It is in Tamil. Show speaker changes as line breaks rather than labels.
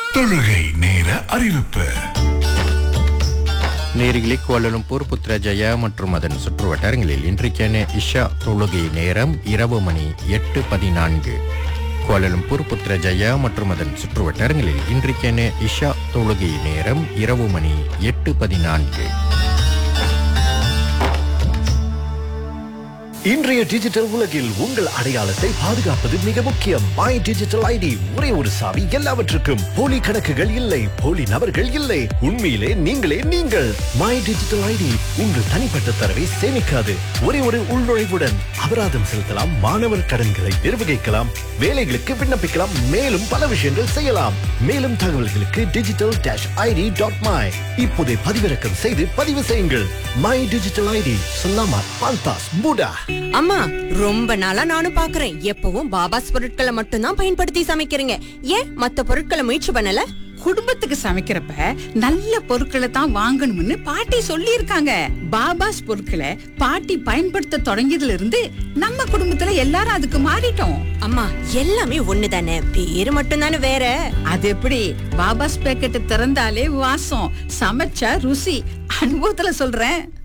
தொழுகை நேர அறிவிப்பு
நேரிகளே கோலலும்பூர் புத்ரஜயா மற்றும் அதன் சுற்றுவட்டாரங்களில் இன்றைக்கான இஷா தொழுகை நேரம் இரவு மணி எட்டு பதினான்கு கோலலும்பூர் புத்ரஜயா மற்றும் அதன் சுற்றுவட்டாரங்களில் இன்றைக்கான இஷா தொழுகை நேரம் இரவு மணி எட்டு பதினான்கு
இன்றைய டிஜிட்டல் உலகில் உங்கள் அடையாளத்தை பாதுகாப்பது மிக முக்கியம் மை டிஜிட்டல் ஐடி ஒரே ஒரு சாவி எல்லாவற்றுக்கும் போலி கணக்குகள் இல்லை போலி நபர்கள் இல்லை உண்மையிலே நீங்களே நீங்கள் மை டிஜிட்டல் ஐடி உங்கள் தனிப்பட்ட தரவை சேமிக்காது ஒரே ஒரு உள்நுழைவுடன் அபராதம் செலுத்தலாம் மாணவர் கடன்களை நிர்வகிக்கலாம் வேலைகளுக்கு விண்ணப்பிக்கலாம் மேலும் பல விஷயங்கள் செய்யலாம் மேலும் தகவல்களுக்கு digital dash ID dot my இப்போதே பதிவிறக்கம் செய்து பதிவு செய்யுங்கள் மை டிஜிட்டல் ஐடி சொல்லாமா பால்தாஸ் பூடா
அம்மா ரொம்ப நாளா நானும் பாக்குறேன் எப்பவும் பாபாஸ் பொருட்களை மட்டும்தான் பயன்படுத்தி சமைக்கிறீங்க ஏன் மத்த பொருட்களை முயற்சி பண்ணல
குடும்பத்துக்கு சமைக்கிறப்ப நல்ல பொருட்களை தான் வாங்கணும்னு பாட்டி சொல்லியிருக்காங்க பாபாஸ் பொருட்களை பாட்டி பயன்படுத்த தொடங்கியதுல இருந்து நம்ம குடும்பத்துல எல்லாரும் அதுக்கு மாறிட்டோம்
அம்மா எல்லாமே ஒண்ணுதானே பேரு மட்டும்தானே வேற
அது எப்படி பாபாஸ் பேக்கெட் திறந்தாலே வாசம் சமைச்சா ருசி அனுபவத்துல சொல்றேன்